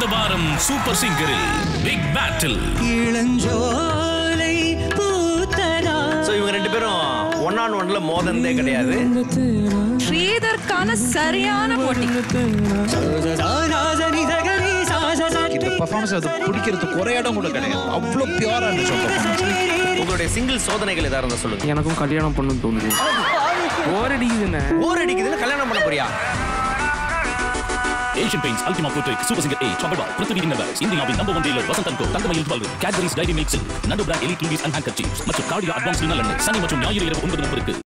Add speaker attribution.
Speaker 1: இந்த வாரம் சூப்பர் சிங்கரில் பிக் பேட்டில்
Speaker 2: இளஞ்சோலை பூத்ததா
Speaker 3: சோ இவங்க ரெண்டு பேரும் ஒன் ஆன் ஒன்ல மோதந்தே கிடையாது
Speaker 4: ஸ்ரீதர்க்கான சரியான போட்டி
Speaker 2: சாராசனி சகரி சாசசரி
Speaker 5: இந்த பர்ஃபார்மன்ஸ் அது பிடிக்கிறது குறை இடம் கூட கிடையாது அவ்வளோ பியூரா இருந்துச்சு பர்ஃபார்மன்ஸ்
Speaker 3: உங்களுடைய சிங்கிள் சோதனைகள் ஏதா இருந்தா சொல்லுங்க
Speaker 6: எனக்கும் கல்யாணம் பண்ணணும்னு தோணுது போர் அடிக்குதுண்ணே
Speaker 3: போர் அடிக்குதுன்னு கல்யாணம் பண்ண போறியா
Speaker 1: Asian paints Ultima Protek super singer ஏ சாம்பல் பிருத்திவி இன்னவர்ஸ் இந்தியாவின் number one dealer Vasanth and co Thangamayil jewel Cadbury's Dairy மிக்ஸ் நடு பிராண்ட் எலி டிவிஸ் அண்ட் ஹேங்கர் மற்றும் கார்டியா அட்வான்ஸ் நல்லெண்ணெய் சனி மற்றும் ஞாயிறு இரவு ஒன்பது முப்பதுக்கு